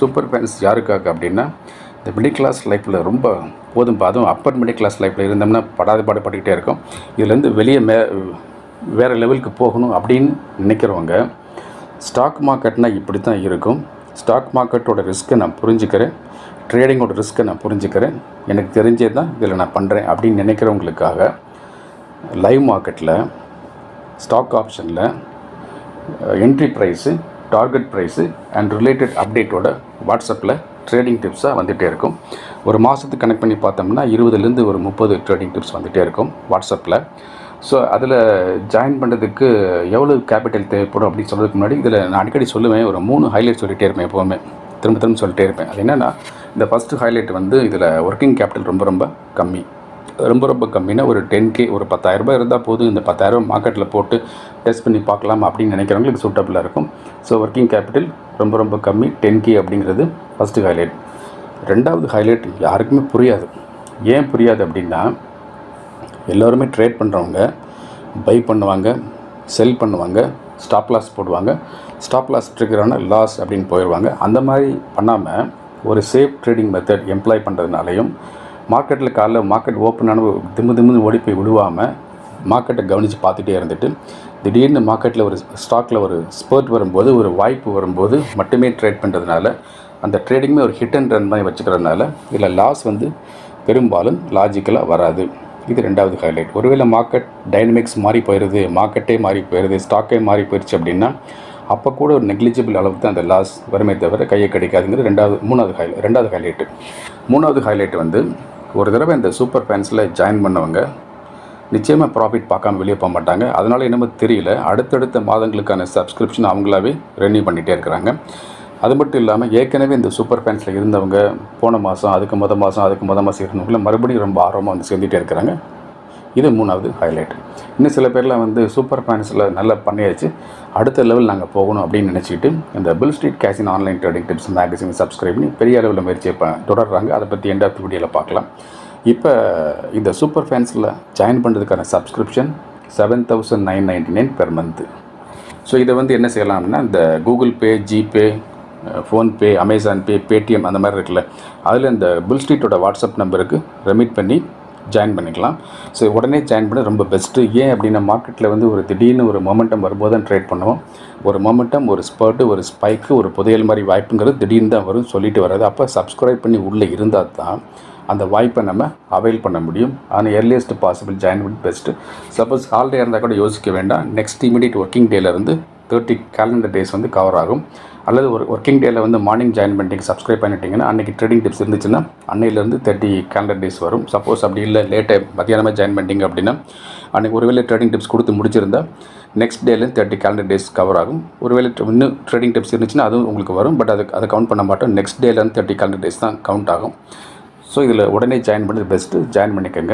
super fans யாருக்காக அப்படின்னா இந்த மிடில் கிளாஸ் லைஃப்பில் ரொம்ப போதும் அதுவும் அப்பர் மிடில் கிளாஸ் லைஃப்பில் இருந்தோம்னா படாத பாடுபட்டுக்கிட்டே இருக்கோம் இதுலேருந்து வெளியே மே வேறு லெவலுக்கு போகணும் அப்படின்னு நினைக்கிறவங்க ஸ்டாக் மார்க்கெட்னா இப்படி தான் இருக்கும் ஸ்டாக் மார்க்கெட்டோட ரிஸ்க்கை நான் புரிஞ்சுக்கிறேன் ட்ரேடிங்கோட ரிஸ்க்கை நான் புரிஞ்சுக்கிறேன் எனக்கு தெரிஞ்சே தான் இதில் நான் பண்ணுறேன் அப்படின்னு நினைக்கிறவங்களுக்காக லைவ் மார்க்கெட்டில் ஸ்டாக் ஆப்ஷனில் entry price target price and related அப்டேட்டோட வாட்ஸ்அப்பில் ட்ரேடிங் டிப்ஸாக வந்துகிட்டே இருக்கும் ஒரு மாதத்துக்கு கனெக்ட் பண்ணி பார்த்தோம்னா இருபதுலேருந்து ஒரு முப்பது ட்ரேடிங் டிப்ஸ் வந்துகிட்டே இருக்கும் வாட்ஸ்அப்பில் ஸோ அதில் ஜாயின் பண்ணுறதுக்கு எவ்வளோ கேபிட்டல் தேவைப்படும் அப்படின்னு சொல்கிறதுக்கு முன்னாடி இதில் நான் அடிக்கடி சொல்லுவேன் ஒரு மூணு ஹைலைட் சொல்லிகிட்டே இருப்பேன் எப்போவுமே திரும்ப திரும்ப சொல்லிட்டே இருப்பேன் அது என்னென்னா இந்த ஃபஸ்ட்டு ஹைலைட் வந்து இதில் ஒர்க்கிங் கேபிட்டல் ரொம்ப ரொம்ப கம்மி ரொம்ப ரொம்ப கம்மினா ஒரு டென் கே ஒரு பத்தாயிரரூபா இருந்தால் போதும் இந்த பத்தாயிரரூபா மார்க்கெட்டில் போட்டு டெஸ்ட் பண்ணி பார்க்கலாம் அப்படின்னு நினைக்கிறவங்களுக்கு சூட்டபுளாக இருக்கும் ஸோ ஒர்க்கிங் கேபிட்டல் ரொம்ப ரொம்ப கம்மி டென் கே அப்படிங்கிறது ஃபஸ்ட்டு ஹைலைட் ரெண்டாவது ஹைலைட் யாருக்குமே புரியாது ஏன் புரியாது அப்படின்னா எல்லோருமே ட்ரேட் பண்ணுறவங்க பை பண்ணுவாங்க செல் பண்ணுவாங்க ஸ்டாப் லாஸ் போடுவாங்க ஸ்டாப் லாஸ் ட்ரிகரான லாஸ் அப்படின்னு போயிடுவாங்க அந்த மாதிரி பண்ணாமல் ஒரு சேஃப் ட்ரேடிங் மெத்தட் எம்ப்ளாய் பண்ணுறதுனாலையும் மார்க்கெட்டில் காலைல மார்க்கெட் ஓப்பன் ஆன திம்மு திம்முன்னு ஓடி போய் விடுவாமல் மார்க்கெட்டை கவனித்து பார்த்துட்டே இருந்துட்டு திடீர்னு மார்க்கெட்டில் ஒரு ஸ்டாக்கில் ஒரு ஸ்பர்ட் வரும்போது ஒரு வாய்ப்பு வரும்போது மட்டுமே ட்ரேட் பண்ணுறதுனால அந்த ட்ரேடிங்குமே ஒரு ஹிட் அண்ட் ரன் மாதிரி வச்சுக்கிறதுனால இதில் லாஸ் வந்து பெரும்பாலும் லாஜிக்கலாக வராது இது ரெண்டாவது ஹைலைட் ஒருவேளை மார்க்கெட் டைனமிக்ஸ் மாறி போயிடுது மார்க்கெட்டே மாறி போயிடுது ஸ்டாக்கே மாறி போயிடுச்சு அப்படின்னா அப்போ கூட ஒரு நெக்லிஜிபிள் அளவுக்கு தான் அந்த லாஸ் வருமே தவிர கையை கிடைக்காதுங்கிறது ரெண்டாவது மூணாவது ஹைலை ரெண்டாவது ஹைலைட்டு மூணாவது ஹைலைட் வந்து ஒரு தடவை இந்த சூப்பர் ஃபேன்ஸில் ஜாயின் பண்ணவங்க நிச்சயமாக ப்ராஃபிட் பார்க்காம வெளியே போக மாட்டாங்க அதனால் என்னமோ தெரியல அடுத்தடுத்த மாதங்களுக்கான சப்ஸ்கிரிப்ஷன் அவங்களாவே ரெனியூ பண்ணிகிட்டே இருக்கிறாங்க அது மட்டும் இல்லாமல் ஏற்கனவே இந்த சூப்பர் ஃபேன்ஸில் இருந்தவங்க போன மாதம் அதுக்கு முத மாதம் அதுக்கு முத மாதம் இருந்தவங்கள மறுபடியும் ரொம்ப ஆர்வமாக வந்து சேர்ந்துட்டே இருக்கிறாங்க இது மூணாவது ஹைலைட் இன்னும் சில பேர்லாம் வந்து சூப்பர் ஃபேன்ஸில் நல்லா பண்ணியாச்சு அடுத்த லெவல் நாங்கள் போகணும் அப்படின்னு நினச்சிக்கிட்டு இந்த பில் ஸ்ட்ரீட் கேசின் online trading tips magazine subscribe பண்ணி பெரிய அளவில் முயற்சியை ப தொடர்றாங்க அதை பற்றி எண்ட் ஆஃப் வீடியோவில் பார்க்கலாம் இப்போ இந்த சூப்பர் ஃபேன்ஸில் ஜாயின் பண்ணுறதுக்கான subscription seven thousand nine ninety nine per month so இதை வந்து என்ன செய்யலாம்னா இந்த Google pay GPay PhonePe Amazon pay Paytm அந்த மாதிரி இருக்குல்ல அதில் இந்த புல் ஸ்ட்ரீட்டோட வாட்ஸ்அப் நம்பருக்கு ரெமிட் பண்ணி ஜாயின் பண்ணிக்கலாம் ஸோ உடனே ஜாயின் பண்ண ரொம்ப பெஸ்ட்டு ஏன் அப்படின்னா மார்க்கெட்டில் வந்து ஒரு திடீர்னு ஒரு மொமெண்டம் வரும்போது தான் ட்ரேட் பண்ணுவோம் ஒரு மொமெண்டம் ஒரு ஸ்பர்ட்டு ஒரு ஸ்பைக்கு ஒரு புதையல் மாதிரி வாய்ப்புங்கிறது திடீர்னு தான் வரும் சொல்லிட்டு வராது அப்போ சப்ஸ்கிரைப் பண்ணி உள்ளே இருந்தால் தான் அந்த வாய்ப்பை நம்ம அவைல் பண்ண முடியும் ஆனால் எர்லியஸ்ட் பாசிபிள் ஜாயின் பண்ணி பெஸ்ட்டு சப்போஸ் ஹாலிடே இருந்தால் கூட யோசிக்க வேண்டாம் நெக்ஸ்ட் இமீடியட் ஒர்க்கிங் டேலேருந்து தேர்ட்டி கேலண்டர் டேஸ் வந்து கவர் ஆகும் அல்லது ஒரு ஒர்க்கிங் டேயில் வந்து மார்னிங் ஜாயின் பண்ணிட்டு சப்ஸ்கிரைப் பண்ணிட்டீங்கன்னா அன்றைக்கி ட்ரேடிங் டிப்ஸ் இருந்துச்சுன்னா அன்னையிலேருந்து தேர்ட்டி கேலண்டர் டேஸ் வரும் சப்போஸ் அப்படி இல்லை லேட்டாக மத்தியானமாக ஜாயின் பண்ணிட்டீங்க அப்படின்னா அன்றைக்கி ஒருவேளை ட்ரேடிங் டிப்ஸ் கொடுத்து முடிச்சிருந்தா நெக்ஸ்ட் டேலேருந்து தேர்ட்டி கேலண்டர் டேஸ் கவர் ஆகும் ஒருவேளை இன்னும் ட்ரேடிங் டிப்ஸ் இருந்துச்சுன்னா அதுவும் உங்களுக்கு வரும் பட் அதுக்கு அதை கவுண்ட் பண்ண மாட்டோம் நெக்ஸ்ட் டேலேருந்து தேர்ட்டி கேலண்டர் டேஸ் தான் கவுண்ட் ஆகும் ஸோ இதில் உடனே ஜாயின் பண்ணது பெஸ்ட்டு ஜாயின் பண்ணிக்கோங்க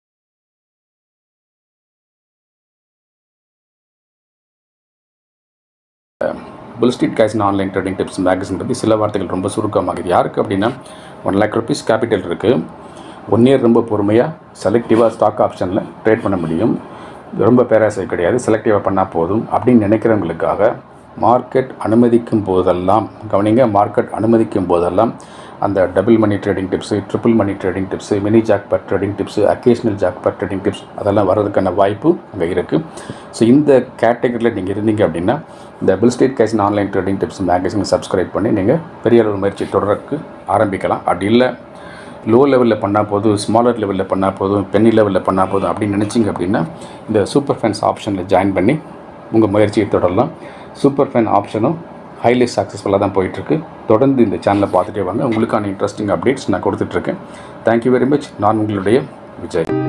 புல் ஸ்ட்ரீட் கேசின் ஆன்லைன் ட்ரேடிங் டிப்ஸ் மேகசின் பற்றி சில வார்த்தைகள் ரொம்ப சுருக்கமாகுது யாருக்கு அப்படின்னா ஒன் லேக் ருபீஸ் கேபிட்டல் இருக்குது ஒன் இயர் ரொம்ப பொறுமையாக செலக்டிவாக ஸ்டாக் ஆப்ஷனில் ட்ரேட் பண்ண முடியும் ரொம்ப பேராசை கிடையாது செலக்டிவாக பண்ணால் போதும் அப்படின்னு நினைக்கிறவங்களுக்காக மார்க்கெட் அனுமதிக்கும் போதெல்லாம் கவனிங்க மார்க்கெட் அனுமதிக்கும் போதெல்லாம் அந்த double money trading tips triple money trading tips mini jackpot trading tips occasional jackpot trading tips அதெல்லாம் வர்றதுக்கான வாய்ப்பு அங்கே இருக்குது ஸோ இந்த கேட்டகரியில் நீங்கள் இருந்தீங்க அப்படின்னா இந்த பில் ஸ்டேட் கேஷன் online trading tips magazine subscribe பண்ணி நீங்கள் பெரிய அளவு முயற்சி தொடர்றதுக்கு ஆரம்பிக்கலாம் அப்படி இல்லை லோ லெவலில் பண்ணால் போதும் ஸ்மாலர் லெவலில் பண்ணால் போதும் பென்னி லெவலில் பண்ணால் போதும் அப்படின்னு நினச்சிங்க அப்படின்னா இந்த சூப்பர் ஃபேன்ஸ் ஆப்ஷனில் ஜாயின் பண்ணி உங்கள் முயற்சியை தொடரலாம் சூப்பர் ஃபேன் ஆப்ஷனும் ஹைலி சக்ஸஸ்ஃபுல்லாக தான் போயிட்டுருக்கு தொடர்ந்து இந்த சேனலை பார்த்துட்டே வாங்க உங்களுக்கான இன்ட்ரெஸ்டிங் அப்டேட்ஸ் நான் கொடுத்துட்ருக்கேன் தேங்க்யூ வெரி மச் நான் உங்களுடைய விஜய்